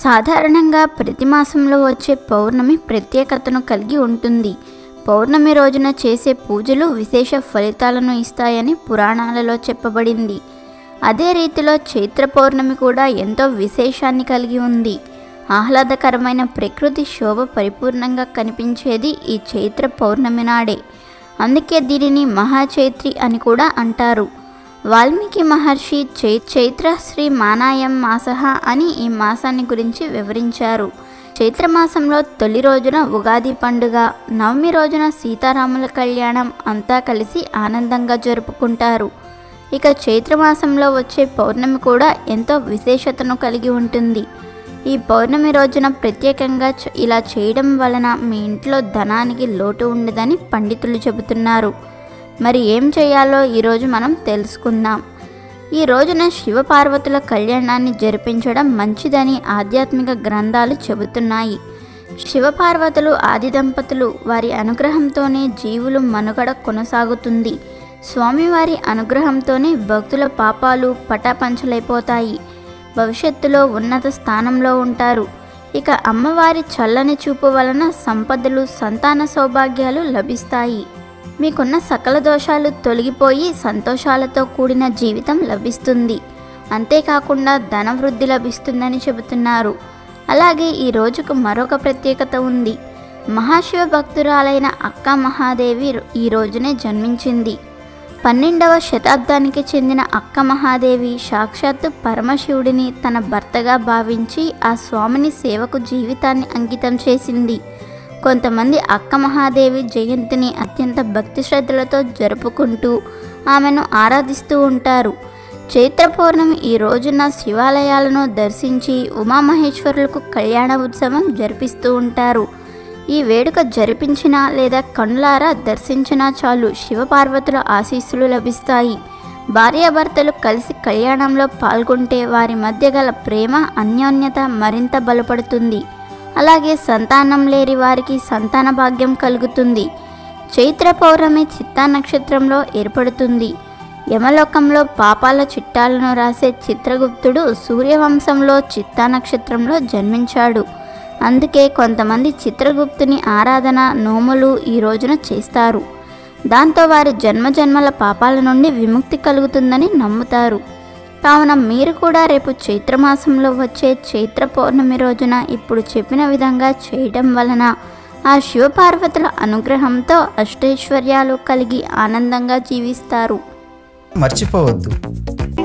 సాధారణంగా ప్రతి మాసంలో వచ్చే పౌర్ణమి ప్రత్యేకతను కలిగి ఉంటుంది పౌర్ణమి రోజున చేసే పూజలు విశేష ఫలితాలను ఇస్తాయని పురాణాలలో చెప్పబడింది అదే రీతిలో చైత్ర పౌర్ణమి కూడా ఎంతో విశేషాన్ని కలిగి ఉంది ఆహ్లాదకరమైన ప్రకృతి శోభ పరిపూర్ణంగా కనిపించేది ఈ చైత్ర పౌర్ణమి నాడే అందుకే దీనిని మహాచైత్రి అని కూడా అంటారు వాల్మీకి మహర్షి చై చైత్ర శ్రీ మానాయం మాసహ అని ఈ మాసాన్ని గురించి వివరించారు చైత్రమాసంలో తొలి రోజున ఉగాది పండుగ నవమి రోజున సీతారాముల కళ్యాణం అంతా కలిసి ఆనందంగా జరుపుకుంటారు ఇక చైత్రమాసంలో వచ్చే పౌర్ణమి కూడా ఎంతో విశేషతను కలిగి ఉంటుంది ఈ పౌర్ణమి రోజున ప్రత్యేకంగా చ- ఇలా చేయడం వలన మీ ఇంట్లో ధనానికి లోటు ఉండదని పండితులు చెబుతున్నారు మరి ఏం చేయాలో ఈరోజు మనం తెలుసుకుందాం ఈ రోజున శివపార్వతుల కళ్యాణాన్ని జరిపించడం మంచిదని ఆధ్యాత్మిక గ్రంథాలు చెబుతున్నాయి శివపార్వతులు ఆది దంపతులు వారి అనుగ్రహంతోనే జీవులు మనుగడ కొనసాగుతుంది స్వామివారి అనుగ్రహంతోనే భక్తుల పాపాలు పటాపంచలైపోతాయి భవిష్యత్తులో ఉన్నత స్థానంలో ఉంటారు ఇక అమ్మవారి చల్లని చూపు వలన సంపదలు సంతాన సౌభాగ్యాలు లభిస్తాయి మీకున్న సకల దోషాలు తొలగిపోయి సంతోషాలతో కూడిన జీవితం లభిస్తుంది అంతేకాకుండా ధన వృద్ధి లభిస్తుందని చెబుతున్నారు అలాగే ఈ రోజుకు మరొక ప్రత్యేకత ఉంది మహాశివ భక్తురాలైన అక్క మహాదేవి ఈ రోజునే జన్మించింది పన్నెండవ శతాబ్దానికి చెందిన అక్క మహాదేవి సాక్షాత్తు పరమశివుడిని తన భర్తగా భావించి ఆ స్వామిని సేవకు జీవితాన్ని అంకితం చేసింది కొంతమంది అక్క మహాదేవి జయంతిని అత్యంత భక్తి శ్రద్ధలతో జరుపుకుంటూ ఆమెను ఆరాధిస్తూ ఉంటారు చైత్ర పౌర్ణమి ఈ రోజున శివాలయాలను దర్శించి ఉమామహేశ్వరులకు కళ్యాణ ఉత్సవం జరిపిస్తూ ఉంటారు ఈ వేడుక జరిపించినా లేదా కనులారా దర్శించినా చాలు శివపార్వతుల ఆశీస్సులు లభిస్తాయి భార్యాభర్తలు కలిసి కళ్యాణంలో పాల్గొంటే వారి మధ్య గల ప్రేమ అన్యోన్యత మరింత బలపడుతుంది అలాగే సంతానం లేని వారికి సంతాన భాగ్యం కలుగుతుంది చైత్ర పౌర్ణమి చిత్తా నక్షత్రంలో ఏర్పడుతుంది యమలోకంలో పాపాల చిట్టాలను రాసే చిత్రగుప్తుడు సూర్యవంశంలో చిత్తా నక్షత్రంలో జన్మించాడు అందుకే కొంతమంది చిత్రగుప్తుని ఆరాధన నోములు ఈ రోజున చేస్తారు దాంతో వారి జన్మజన్మల పాపాల నుండి విముక్తి కలుగుతుందని నమ్ముతారు కావున మీరు కూడా రేపు చైత్రమాసంలో వచ్చే చైత్ర పౌర్ణమి రోజున ఇప్పుడు చెప్పిన విధంగా చేయడం వలన ఆ శివపార్వతుల అనుగ్రహంతో అష్టైశ్వర్యాలు కలిగి ఆనందంగా జీవిస్తారు మర్చిపోవద్దు